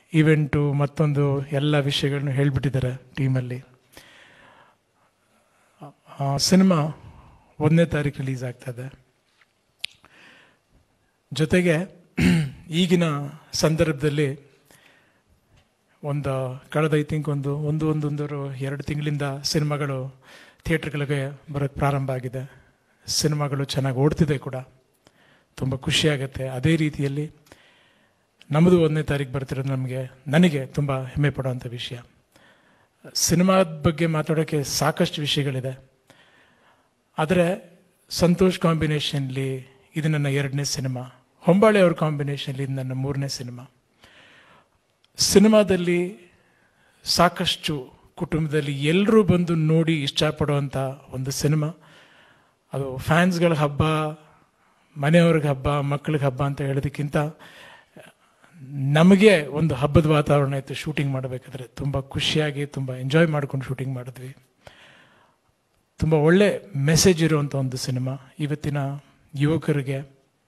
event ಮತ್ತೊಂದು ಎಲ್ಲ ವಿಷಯಗಳನ್ನು ಹೇಳಿಬಿಟ್ಟಿದ್ದಾರೆ ಟೀಮಲ್ಲಿ ಸಿನಿಮಾ ಒಂದನೇ ತಾರೀಕು ರಿಲೀಸ್ ಆಗ್ತದೆ ಜೊತೆಗೆ ಈಗಿನ ಸಂದರ್ಭದಲ್ಲಿ ಒಂದು ಕಳೆದ ಐ ಥಿಂಕ್ ಒಂದು ಒಂದು ಒಂದೊಂದೂರು ಎರಡು ತಿಂಗಳಿಂದ ಸಿನಿಮಾಗಳು ಥಿಯೇಟ್ರ್ಗಳಿಗೆ ಬರೋಕ್ಕೆ ಪ್ರಾರಂಭ ಆಗಿದೆ ಸಿನಿಮಾಗಳು ಚೆನ್ನಾಗಿ ಓಡ್ತಿದೆ ಕೂಡ ತುಂಬ ಖುಷಿಯಾಗುತ್ತೆ ಅದೇ ರೀತಿಯಲ್ಲಿ ನಮ್ಮದು ಒಂದನೇ ತಾರೀಕು ಬರ್ತಿರೋದು ನಮಗೆ ನನಗೆ ತುಂಬ ಹೆಮ್ಮೆ ಪಡುವಂಥ ವಿಷಯ ಸಿನಿಮಾದ ಬಗ್ಗೆ ಮಾತಾಡೋಕ್ಕೆ ಸಾಕಷ್ಟು ವಿಷಯಗಳಿದೆ ಆದರೆ ಸಂತೋಷ್ ಕಾಂಬಿನೇಷನ್ಲಿ ಇದು ನನ್ನ ಎರಡನೇ ಸಿನಿಮಾ ಹೊಂಬಾಳೆ ಅವ್ರ ಕಾಂಬಿನೇಷನ್ಲಿ ಇದು ನನ್ನ ಮೂರನೇ ಸಿನಿಮಾ ಸಿನಿಮಾದಲ್ಲಿ ಸಾಕಷ್ಟು ಕುಟುಂಬದಲ್ಲಿ ಎಲ್ಲರೂ ಬಂದು ನೋಡಿ ಇಷ್ಟಪಡುವಂಥ ಒಂದು ಸಿನಿಮಾ ಅದು ಫ್ಯಾನ್ಸ್ಗಳ ಹಬ್ಬ ಮನೆಯವ್ರಿಗೆ ಹಬ್ಬ ಮಕ್ಕಳಿಗೆ ಹಬ್ಬ ಅಂತ ಹೇಳೋದಕ್ಕಿಂತ ನಮಗೆ ಒಂದು ಹಬ್ಬದ ವಾತಾವರಣ ಇತ್ತು ಶೂಟಿಂಗ್ ಮಾಡಬೇಕಾದ್ರೆ ತುಂಬ ಖುಷಿಯಾಗಿ ತುಂಬ ಎಂಜಾಯ್ ಮಾಡ್ಕೊಂಡು ಶೂಟಿಂಗ್ ಮಾಡಿದ್ವಿ ತುಂಬ ಒಳ್ಳೆ ಮೆಸೇಜ್ ಇರುವಂಥ ಒಂದು ಸಿನಿಮಾ ಇವತ್ತಿನ ಯುವಕರಿಗೆ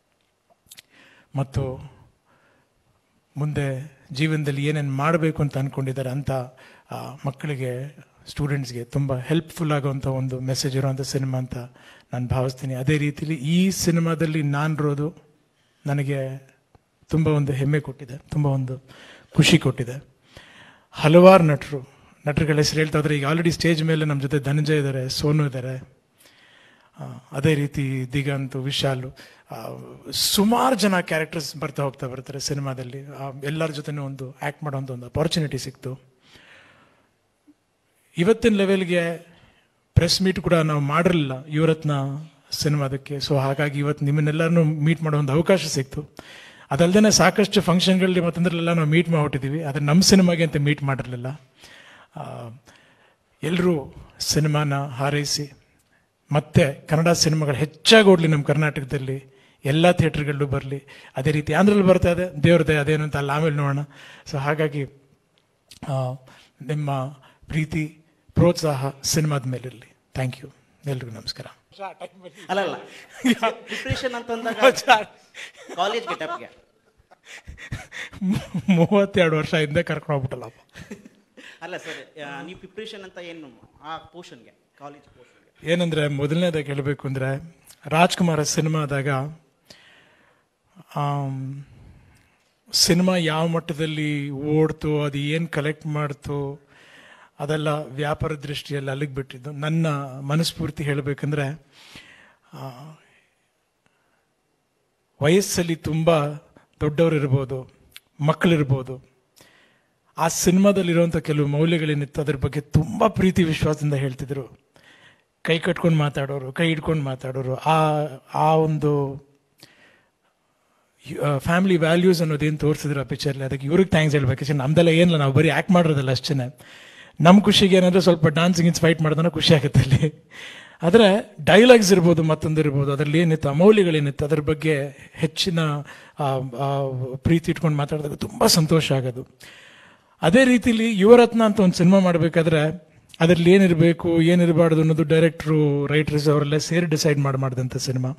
ಮತ್ತು ಮುಂದೆ ಜೀವನದಲ್ಲಿ ಏನೇನು ಮಾಡಬೇಕು ಅಂತ ಅಂದ್ಕೊಂಡಿದ್ದಾರೆ ಅಂತ ಆ, ಮಕ್ಕಳಿಗೆ ಸ್ಟೂಡೆಂಟ್ಸ್ಗೆ ತುಂಬ ಹೆಲ್ಪ್ಫುಲ್ ಆಗುವಂಥ ಒಂದು ಮೆಸೇಜ್ ಇರುವಂಥ ಸಿನಿಮಾ ಅಂತ ನಾನು ಭಾವಿಸ್ತೀನಿ ಅದೇ ರೀತಿಲಿ ಈ ಸಿನಿಮಾದಲ್ಲಿ ನಾನಿರೋದು ನನಗೆ ತುಂಬ ಒಂದು ಹೆಮ್ಮೆ ಕೊಟ್ಟಿದೆ ತುಂಬ ಒಂದು ಖುಷಿ ಕೊಟ್ಟಿದೆ ಹಲವಾರು ನಟರು ನಟರುಗಳ ಹೆಸರು ಹೇಳ್ತಾ ಇದ್ರೆ ಈಗ ಆಲ್ರೆಡಿ ಸ್ಟೇಜ್ ಮೇಲೆ ನಮ್ಮ ಜೊತೆ ಧನಂಜಯ ಇದ್ದಾರೆ ಸೋನು ಇದ್ದಾರೆ ಆ, ಅದೇ ರೀತಿ ದಿಗಂತ್ ವಿಶಾಲು ಸುಮಾರು ಜನ ಕ್ಯಾರೆಕ್ಟರ್ಸ್ ಬರ್ತಾ ಹೋಗ್ತಾ ಬರ್ತಾರೆ ಸಿನಿಮಾದಲ್ಲಿ ಆ, ಎಲ್ಲರ ಜೊತೆನೂ ಒಂದು ಆ್ಯಕ್ಟ್ ಮಾಡೋಂಥ ಒಂದು ಅಪಾರ್ಚುನಿಟಿ ಸಿಕ್ತು ಇವತ್ತಿನ ಲೆವೆಲ್ಗೆ ಪ್ರೆಸ್ ಮೀಟ್ ಕೂಡ ನಾವು ಮಾಡಿರಲಿಲ್ಲ ಇವರತ್ನ ಸಿನಿಮಾದಕ್ಕೆ ಸೊ ಹಾಗಾಗಿ ಇವತ್ತು ನಿಮ್ಮನ್ನೆಲ್ಲರನ್ನೂ ಮೀಟ್ ಮಾಡೋ ಒಂದು ಅವಕಾಶ ಸಿಕ್ತು ಅದಲ್ಲದೆ ಸಾಕಷ್ಟು ಫಂಕ್ಷನ್ಗಳಲ್ಲಿ ಮತ್ತೊಂದ್ರಲ್ಲೆಲ್ಲ ನಾವು ಮೀಟ್ ಮಾಡಿಬಿಟ್ಟಿದ್ದೀವಿ ಆದರೆ ನಮ್ಮ ಸಿನಿಮಾಗೆ ಅಂತ ಮೀಟ್ ಮಾಡಿರಲಿಲ್ಲ ಎಲ್ಲರೂ ಸಿನಿಮಾನ ಹಾರೈಸಿ ಮತ್ತೆ ಕನ್ನಡ ಸಿನಿಮಾಗಳು ಹೆಚ್ಚಾಗಿ ಓಡಲಿ ನಮ್ಮ ಕರ್ನಾಟಕದಲ್ಲಿ ಎಲ್ಲ ಥಿಯೇಟ್ರ್ಗಳಲ್ಲೂ ಬರಲಿ ಅದೇ ರೀತಿ ಆಂಧ್ರಲ್ಲಿ ಬರ್ತಾ ಇದೆ ದೇವ್ರದೇ ಅದೇನು ಅಂತ ಅಲ್ಲಿ ಆಮೇಲೆ ನೋಡೋಣ ಸೊ ಹಾಗಾಗಿ ಆ, ನಿಮ್ಮ ಪ್ರೀತಿ ಪ್ರೋತ್ಸಾಹ ಸಿನಿಮಾದ ಮೇಲಿರಲಿ ಥ್ಯಾಂಕ್ ಯು ಎಲ್ರಿಗೂ ನಮಸ್ಕಾರ ಅಲ್ಲ ಅಲ್ಲ ಪ್ರಿಪ್ರೇಷನ್ ಅಂತಂದಾಗ ಕಾಲೇಜ್ ಗೆಟಪ್ಗೆ ಮೂವತ್ತೆರಡು ವರ್ಷ ಹಿಂದೆ ಕರ್ಕೊಂಡು ಹೋಗ್ಬಿಟ್ಟಲ್ಲಪ್ಪ ಅಲ್ಲ ಸರ್ ನೀವು ಪ್ರಿಪ್ರೇಷನ್ ಅಂತ ಏನು ಆ ಪೋರ್ಷನ್ಗೆ ಕಾಲೇಜ್ ಪೋರ್ಷನ್ಗೆ ಏನಂದ್ರೆ ಮೊದಲನೇದಾಗಿ ಹೇಳಬೇಕು ಅಂದ್ರೆ ರಾಜ್ಕುಮಾರ ಸಿನಿಮಾದಾಗ ಆಮ್, ಸಿನಿಮಾ ಯಾವ ಮಟ್ಟದಲ್ಲಿ ಓಡ್ತು ಅದು ಏನು ಕಲೆಕ್ಟ್ ಮಾಡ್ತು ಅದೆಲ್ಲ ವ್ಯಾಪಾರ ದೃಷ್ಟಿಯಲ್ಲಿ ಅಲ್ಲಿಗೆ ಬಿಟ್ಟಿದ್ದು ನನ್ನ ಮನಸ್ಫೂರ್ತಿ ಹೇಳಬೇಕಂದ್ರೆ ಆ, ವಯಸ್ಸಲ್ಲಿ ತುಂಬ ದೊಡ್ಡವರು ಇರ್ಬೋದು ಮಕ್ಕಳಿರ್ಬೋದು ಆ ಸಿನಿಮಾದಲ್ಲಿರುವಂಥ ಕೆಲವು ಮೌಲ್ಯಗಳೇನಿತ್ತು ಅದ್ರ ಬಗ್ಗೆ ತುಂಬ ಪ್ರೀತಿ ವಿಶ್ವಾಸದಿಂದ ಹೇಳ್ತಿದ್ರು ಕೈ ಕಟ್ಕೊಂಡು ಮಾತಾಡೋರು ಕೈ ಹಿಡ್ಕೊಂಡು ಮಾತಾಡೋರು ಆ ಆ ಒಂದು ಫ್ಯಾಮಿಲಿ ವ್ಯಾಲ್ಯೂಸ್ ಅನ್ನೋದೇನು ತೋರಿಸಿದ್ರು ಆ ಪಿಕ್ಚರ್ಲಿ ಅದಕ್ಕೆ ಇವ್ರಿಗೆ ಥ್ಯಾಂಕ್ಸ್ ಹೇಳ್ಬೇಕು ಯಾಕಂದ್ರೆ ನಮ್ದೆಲ್ಲ ಏನಿಲ್ಲ ನಾವು ಬರೀ ಆ್ಯಕ್ಟ್ ಮಾಡೋದಲ್ಲ ಅಷ್ಟೇ ನಮ್ಮ ಖುಷಿಗೆ ಏನಾದರೂ ಸ್ವಲ್ಪ ಡಾನ್ಸಿಂಗ್ ಇನ್ಸ್ ಫೈಟ್ ಮಾಡಿದ್ರೆ ಖುಷಿ ಆಗುತ್ತೆ ಅಲ್ಲಿ ಆದರೆ ಡೈಲಾಗ್ಸ್ ಇರ್ಬೋದು ಮತ್ತೊಂದು ಇರ್ಬೋದು ಅದರಲ್ಲಿ ಏನಿತ್ತು ಅಮೌಲ್ಯಗಳೇನಿತ್ತು ಅದ್ರ ಬಗ್ಗೆ ಹೆಚ್ಚಿನ ಆ, ಆ, ಪ್ರೀತಿ ಇಟ್ಕೊಂಡು ಮಾತಾಡಿದಾಗ ತುಂಬ ಸಂತೋಷ ಆಗೋದು ಅದೇ ರೀತಿಲಿ ಯುವರತ್ನ ಅಂತ ಒಂದು ಸಿನಿಮಾ ಮಾಡಬೇಕಾದ್ರೆ ಅದರಲ್ಲಿ ಏನಿರಬೇಕು ಏನಿರಬಾರ್ದು ಅನ್ನೋದು ಡೈರೆಕ್ಟ್ರು ರೈಟರ್ಸ್ ಅವರೆಲ್ಲ ಸೇರಿ ಡಿಸೈಡ್ ಮಾಡಿ ಮಾಡಿದಂಥ ಸಿನಿಮಾ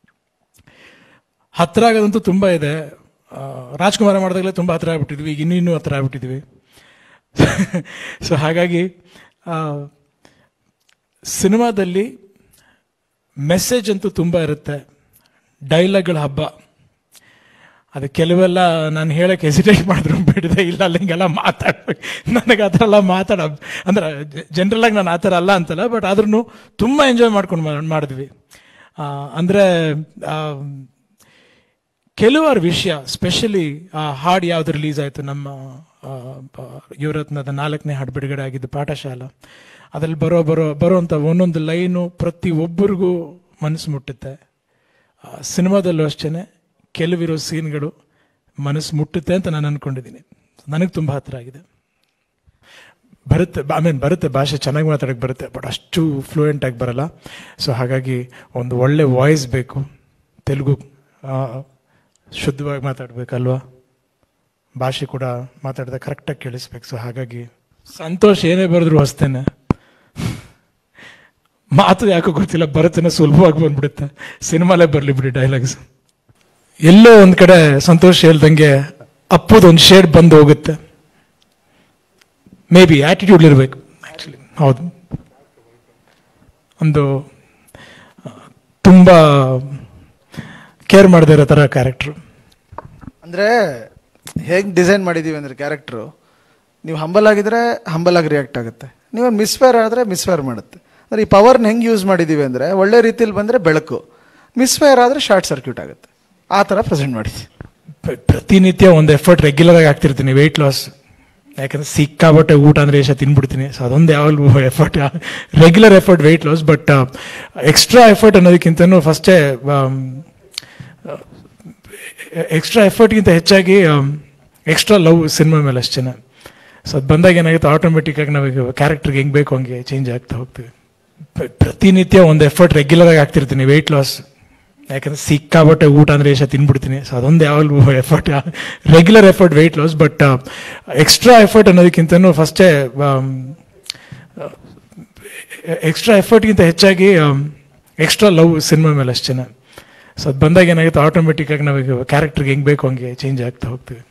ಹತ್ರ ಆಗೋದಂತೂ ತುಂಬ ಇದೆ ಆ, ರಾಜ್ಕುಮಾರ ಮಾಡಿದಾಗಲೇ ತುಂಬ ಹತ್ರ ಆಗ್ಬಿಟ್ಟಿದ್ವಿ ಈಗ ಇನ್ನೂ ಇನ್ನೂ ಹತ್ರ ಆಗ್ಬಿಟ್ಟಿದ್ವಿ ಸೊ ಹಾಗಾಗಿ ಆ, ಸಿನಿಮಾದಲ್ಲಿ ಮೆಸೇಜ್ ಅಂತೂ ತುಂಬ ಇರುತ್ತೆ ಡೈಲಾಗ್ಗಳ ಹಬ್ಬ ಅದು ಕೆಲವೆಲ್ಲ ನಾನು ಹೇಳಕ್ಕೆ ಹೆಸಿಟೇಟ್ ಮಾಡಿದ್ರು ಬಿಡಿದೆ ಇಲ್ಲ ಅಲ್ಲಿ ಹಿಂಗೆಲ್ಲ ಮಾತಾಡ್ಬೇಕು ನನಗೆ ಆ ಥರ ಎಲ್ಲ ಮಾತಾಡ ಅಂದ್ರೆ ಜನರಲ್ ಆಗಿ ನಾನು ಆ ಥರ ಅಲ್ಲ ಅಂತಲ್ಲ ಬಟ್ ಆದ್ರೂ ತುಂಬ ಎಂಜಾಯ್ ಮಾಡ್ಕೊಂಡು ಮಾ- ಮಾಡಿದ್ವಿ ಆ, ಅಂದ್ರೆ ಆ, ಕೆಲವಾರು ವಿಷಯ ಸ್ಪೆಷಲಿ ಆ ಹಾಡು ಯಾವ್ದು ರಿಲೀಸ್ ಆಯಿತು ನಮ್ಮ ಆ, ಆ, ಯುವರತ್ನದ ನಾಲ್ಕನೇ ಹಾಡು ಬಿಡುಗಡೆ ಆಗಿದ್ದು ಪಾಠಶಾಲಾ ಅದ್ರಲ್ಲಿ ಬರೋ ಬರೋ ಬರೋಂಥ ಒಂದೊಂದು ಲೈನು ಪ್ರತಿ ಒಬ್ಬರಿಗೂ ಮನಸ್ಸು ಮುಟ್ಟುತ್ತೆ ಆ, ಸಿನಿಮಾದಲ್ಲೂ ಅಷ್ಟೇ ಕೆಲವಿರೋ ಸೀನ್ಗಳು ಮನಸ್ಸು ಮುಟ್ಟುತ್ತೆ ಅಂತ ನಾನು ಅನ್ಕೊಂಡಿದ್ದೀನಿ ನನಗೆ ತುಂಬ ಹತ್ರ ಆಗಿದೆ ಬರುತ್ತೆ ಐ ಮೀನ್ ಬರುತ್ತೆ ಭಾಷೆ ಚೆನ್ನಾಗಿ ಮಾತಾಡಕ್ಕೆ ಬರುತ್ತೆ ಬಟ್ ಅಷ್ಟು ಫ್ಲೂಯೆಂಟ್ ಆಗಿ ಬರಲ್ಲ ಸೊ ಹಾಗಾಗಿ ಒಂದು ಒಳ್ಳೆ ವಾಯ್ಸ್ ಬೇಕು ತೆಲುಗು ಆ, ಶುದ್ಧವಾಗಿ ಮಾತಾಡ್ಬೇಕಲ್ವಾ ಭಾಷೆ ಕೂಡ ಮಾತಾಡಿದ ಕರೆಕ್ಟಾಗಿ ಕೇಳಿಸ್ಬೇಕು ಸೊ ಹಾಗಾಗಿ ಸಂತೋಷ್ ಏನೇ ಬರೆದ್ರು ಹೊಸ್ತೇನೆ ಮಾತು ಯಾಕೋ ಗೊತ್ತಿಲ್ಲ ಬರುತ್ತೇನೆ ಸುಲಭವಾಗಿ ಬಂದ್ಬಿಡುತ್ತೆ ಸಿನಿಮಾಲೇ ಬರಲಿ ಬಿಡಿ ಡೈಲಾಗ್ಸ್ ಎಲ್ಲೋ ಒಂದ್ ಕಡೆ ಸಂತೋಷ್ ಹೇಳ್ದಂಗೆ ಅಪ್ಪುದೊಂದು ಶೇಡ್ ಬಂದು ಹೋಗುತ್ತೆ ಮೇ ಬಿ ಆ್ಯಟಿಟ್ಯೂಡ್ ಇರಬೇಕು ಆ್ಯಕ್ಚುಲಿ ಹೌದು ಒಂದು ಆ, ತುಂಬ ಕೇರ್ ಮಾಡದೇ ಇರೋ ಥರ ಕ್ಯಾರೆಕ್ಟ್ರು ಅಂದರೆ ಹೇಗೆ ಡಿಸೈನ್ ಮಾಡಿದ್ದೀವಿ ಅಂದರೆ ಕ್ಯಾರೆಕ್ಟ್ರು ನೀವು ಹಂಬಲ್ ಆಗಿದ್ರೆ ಹಂಬಲ್ ಆಗಿ ರಿಯಾಕ್ಟ್ ಆಗುತ್ತೆ ನೀವು ಮಿಸ್ಫೇರ್ ಆದರೆ ಮಿಸ್ಫೇರ್ ಮಾಡುತ್ತೆ ಅಂದರೆ ಈ ಪವರ್ನ ಹೆಂಗೆ ಯೂಸ್ ಮಾಡಿದ್ದೀವಿ ಅಂದರೆ ಒಳ್ಳೆ ರೀತಿಯಲ್ಲಿ ಬಂದರೆ ಬೆಳಕು ಮಿಸ್ಫೇರ್ ಆದರೆ ಶಾರ್ಟ್ ಸರ್ಕ್ಯೂಟ್ ಆಗುತ್ತೆ ಆ ಥರ ಪ್ರೆಸೆಂಟ್ ಮಾಡಿದ್ದೀವಿ ಪ್ರ- ಪ್ರತಿನಿತ್ಯ ಒಂದು ಎಫರ್ಟ್ ರೆಗ್ಯುಲರ್ ಆಗಿ ಆಗ್ತಿರ್ತೀನಿ ವೆಯ್ಟ್ ಲಾಸ್ ಯಾಕಂದ್ರೆ ಸಿಕ್ಕಾಬಟ್ಟೆ ಊಟ ಅಂದ್ರೆ ಎಷ್ಟು ತಿನ್ಬಿಡ್ತೀನಿ ಸೊ ಅದೊಂದು ಯಾವಾಗಲೂ effort regular effort weight loss but extra effort ಅನ್ನೋದಕ್ಕಿಂತನೂ ಫಸ್ಟೇ ಎಕ್ಸ್ಟ್ರಾ ಎಫರ್ಟ್ಗಿಂತ ಹೆಚ್ಚಾಗಿ ಎಕ್ಸ್ಟ್ರಾ ಲವ್ ಸಿನಿಮಾ ಮೇಲೆ ಅಷ್ಟೇ ಸೊ ಅದು ಬಂದಾಗ ಏನಾಗುತ್ತೆ ಆಟೋಮೆಟಿಕ್ ಆಗಿ ನಾವೀಗ ಕ್ಯಾರೆಕ್ಟರ್ಗೆ ಹೆಂಗೆ ಬೇಕು ಹಂಗೆ ಚೇಂಜ್ ಆಗ್ತಾ ಹೋಗ್ತೀವಿ ಪ್ರ- ಪ್ರತಿನಿತ್ಯ ಒಂದು ಎಫರ್ಟ್ ರೆಗ್ಯುಲರ್ ಆಗಿ ಆಗ್ತಿರ್ತೀನಿ ವೆಯ್ಟ್ ಲಾಸ್ ಯಾಕಂದ್ರೆ ಸಿಕ್ಕಾಬಟ್ಟೆ ಊಟ ಅಂದ್ರೆ ಎಷ್ಟು ತಿನ್ಬಿಡ್ತೀನಿ ಸೊ ಅದೊಂದು ಯಾವಾಗಲೂ effort regular effort weight loss but extra effort ಅನ್ನೋದಕ್ಕಿಂತನೂ ಫಸ್ಟೇ ಎಕ್ಸ್ಟ್ರಾ ಎಫರ್ಟ್ಗಿಂತ ಹೆಚ್ಚಾಗಿ ಎಕ್ಸ್ಟ್ರಾ ಲವ್ ಸಿನಿಮಾ ಮೇಲೆ ಅಷ್ಟೇ ಸೊ ಅದು ಬಂದಾಗ ಏನಾಗುತ್ತೆ ಆಟೋಮೆಟಿಕ್ ಆಗಿ ನಾವೀಗ ಕ್ಯಾರೆಕ್ಟರ್ಗೆ ಹೆಂಗೆ ಬೇಕು ಹಂಗೆ ಚೇಂಜ್ ಆಗ್ತಾ ಹೋಗ್ತೀವಿ